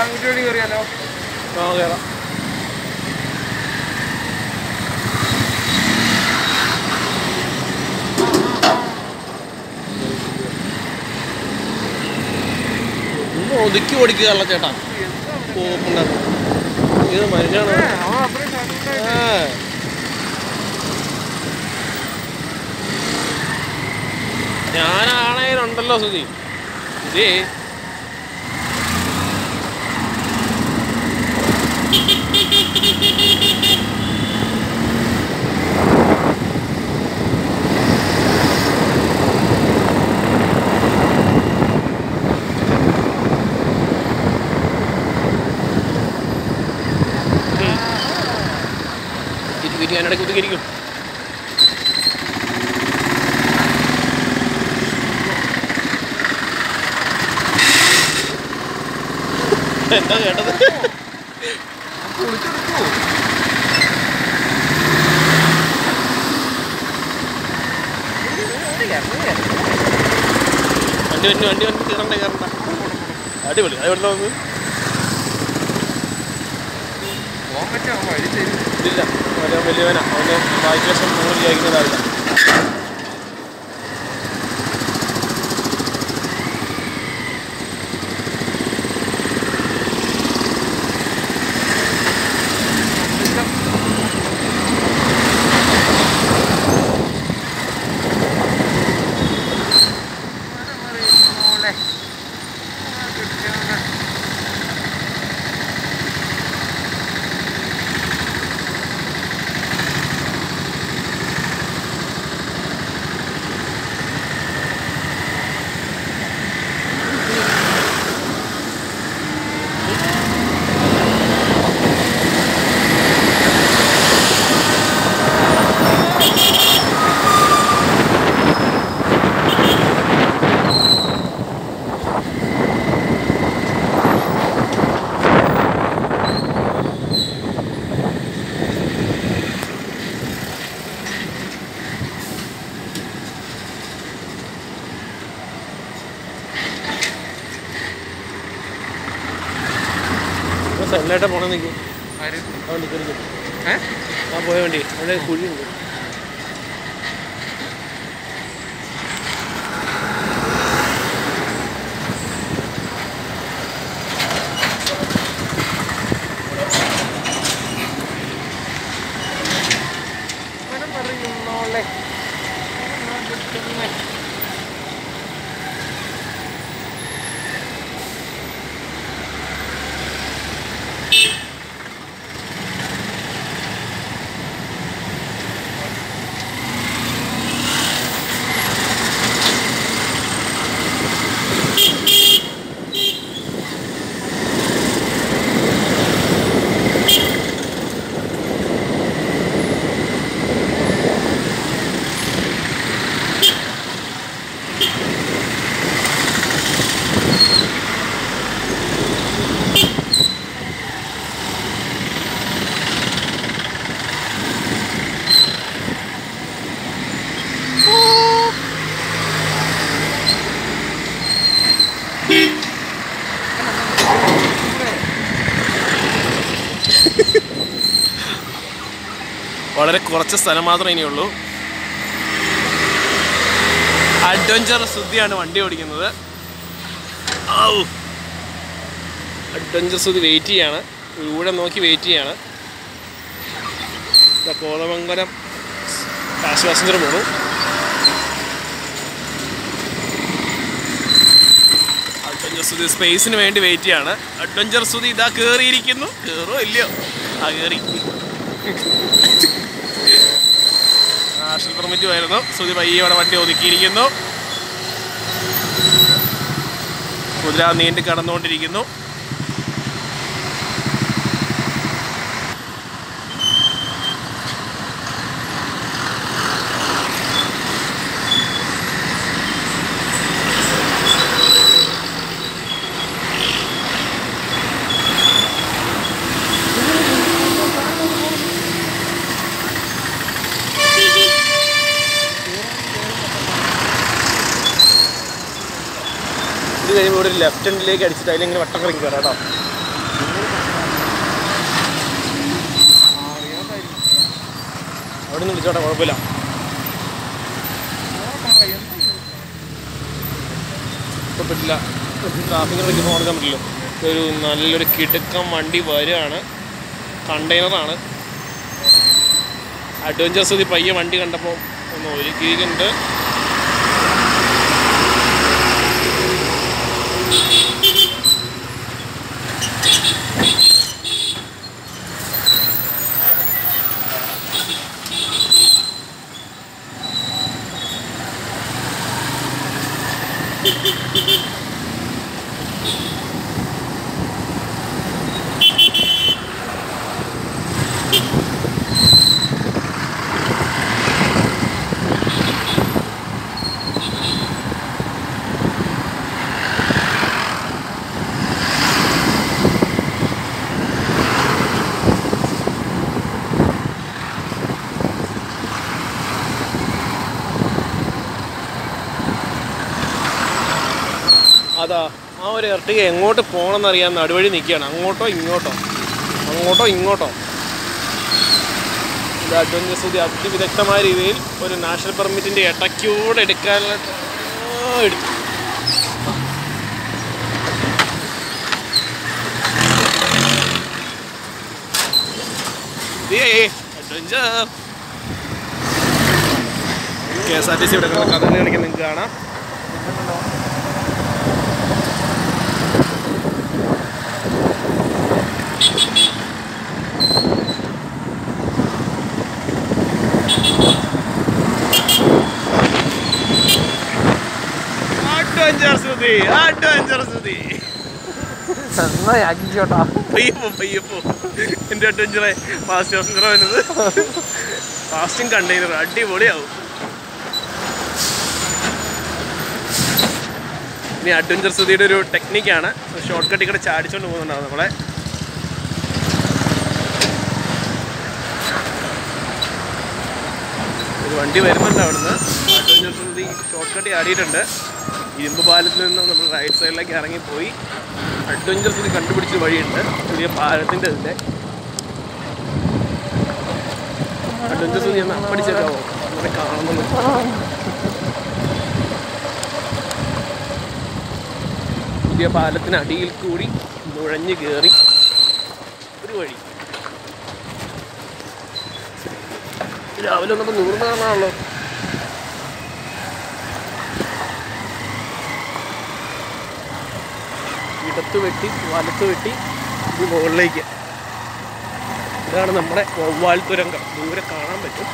അങ്ങോട്ട് വഴി കയറിയാലോ ആ കയറാം ഒന്ന് ഒതുക്കി ഓടിക്കുക ചേട്ടാ പോപ്പുണ്ട ഇത് മനുഷ്യനാണ് അവൻ അത്രയും സാറ്റിസ്ഫൈഡ് ആ. ഞാനാണേലുണ്ടല്ലോ സുധി സുധി ഇരിക്കും ഇരിക്കും അതിനിടയ്ക്ക് ഒതുക്കി ഇരിക്കും എന്താ കേട്ടത് കുളിച്ചെടുക്കോ വണ്ടി വണ്ടി വണ്ടി വണ്ടി കയറണ്ട കയറണ്ട അടിപൊളി അത് എവിടെ വന്നു പോകാൻ പറ്റും അവൻ വഴി തരും ഇല്ല അവന് വലിയവനാ അവന് വായിക്കേഷൻ മുകളിൽ വിചാരിക്കുന്നതാവില്ല മോളെ കിട്ടിയാണ് സെല്ലായിട്ട് പോണേ നിൽക്കും ആര് അവൻ നിൽക്കും ഏ ആ പോയ വണ്ടി അവിടെ കുഴിയുണ്ട് അവനെ പറയുന്നോളെ കിട്ടുന്നേ വളരെ കുറച്ച് സ്ഥലം മാത്രമേ ഇനിയുള്ളൂ അഡ്വഞ്ചർ ശുദ്ധിയാണ് വണ്ടി ഓടിക്കുന്നത് ഔ അഡ്വഞ്ചർ ശുദ്ധി വെയിറ്റ് ചെയ്യാണ് ഇവിടെ നോക്കി വെയിറ്റ് ചെയ്യാണ് ഇതാ കോതമംഗലം ഫാസ്റ്റ് പാസഞ്ചർ പോണു അഡ്വഞ്ചർ സുധി സ്പേസിന് വേണ്ടി വെയിറ്റ് ചെയ്യാണ് അഡ്വഞ്ചർ സുധി ഇതാ കയറിയിരിക്കുന്നു കയറോ ഇല്ലയോ ആ കയറി നാഷണൽ പെർമിറ്റ് വരുന്നു സുധി പയ്യെ ഇവിടെ വണ്ടി ഒതുക്കിയിരിക്കുന്നു കുതിര നീണ്ടു കടന്നുകൊണ്ടിരിക്കുന്നു ഇത് കഴിയുമ്പോൾ ഇവിടെ ലെഫ്റ്റ് ഹാൻഡിലേക്ക് അടിച്ചിട്ട് അതിലിങ്ങനെ വട്ടം കറങ്ങി കയറാം കേട്ടോ അറിയാതായിരിക്കും അവിടെ നിന്ന് വിളിച്ചോട്ടെ കുഴപ്പമില്ല ഇപ്പം പറ്റില്ല ട്രാഫിക്കിനിടയ്ക്ക് ഫോൺ എടുക്കാൻ പറ്റില്ല ഒരു നല്ലൊരു കിടുക്കം വണ്ടി വരികയാണ് കണ്ടെയ്നറാണ് അഡ്വഞ്ചർ സുതി പയ്യെ വണ്ടി കണ്ടപ്പോൾ ഒന്ന് ഒരുക്കിയിട്ടുണ്ട് അതാ ആ ഒരു ഇർട്ടിക എങ്ങോട്ട് പോകണമെന്ന് അറിയാൻ നടുവഴി നിൽക്കുകയാണ് അങ്ങോട്ടോ ഇങ്ങോട്ടോ അങ്ങോട്ടോ ഇങ്ങോട്ടോ ഇത് അഡ്വഞ്ചർ സ്തുതി അതിവിദഗ്ധമായ രീതിയിൽ ഒരു നാഷണൽ പെർമിറ്റിൻ്റെ ഇടയ്ക്കൂടെ എടുക്കാനുള്ള ആ, എടുത്തു adventure K S R T C ഇവിടെ കിടക്കുന്ന കഥകളി കളിക്കാൻ നിങ്ങൾക്ക് കാണാം അഡ്വഞ്ചർ സ്തുതി അഡ്വഞ്ചർ സ്തുതി എന്നാ ആക്കിക്കോട്ടാ പയ്യപ്പോ പയ്യപ്പോ എൻ്റെ അഡ്വഞ്ചറെ ഫാസ്റ്റ് പാസഞ്ചർ വരുന്നത് ഫാസ്റ്റും കണ്ടെയ്നർ അടിപൊളിയാവും ഇനി അഡ്വഞ്ചർ സ്തുതിയുടെ ഒരു ടെക്നിക്കാണ് ഷോർട്ട് കട്ടിൽ കൂടെ ചാടിച്ചോണ്ട് പോകുന്നുണ്ടാവും നമ്മളെ ഒരു വണ്ടി വരുന്നുണ്ട് അവിടുന്ന് അഡ്വഞ്ചർ സ്തുതി ഷോർട്ട് കട്ട് ചാടിയിട്ടുണ്ട് ഇരുമ്പ് പാലത്തിൽ നിന്ന് നമ്മൾ റൈറ്റ് സൈഡിലേക്ക് ഇറങ്ങിപ്പോയി അഡ്വഞ്ചർ സ്തുതി കണ്ടുപിടിച്ച വഴിയുണ്ട് പുതിയ പാലത്തിൻ്റെ ഇതിൻ്റെ അഡ്വഞ്ചർ സ്തുതി ഒന്ന് അപ്പടിച്ചേക്കാവോ അങ്ങനെ കാണുന്നത് പുതിയ പാലത്തിന് അടിയിൽ കൂടി നുഴഞ്ഞു കയറി ഒരു വഴി രാവിലെ നമുക്ക് നൂറിന് കാണാമല്ലോ ഇടത്ത് വെട്ടി വലത്ത് വെട്ടി ഇത് മുകളിലേക്ക് ഇതാണ് നമ്മുടെ വവ്വാൽ തുരങ്കം ദൂരെ കാണാൻ പറ്റും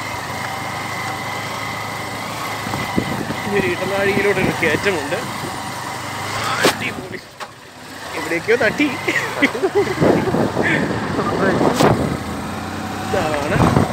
ഇനി ഒരു ഇടനാഴിയിലൂടെ ഒരു കയറ്റമുണ്ട് അടിപൊളി എവിടേക്കോ തട്ടി ഇതാണ്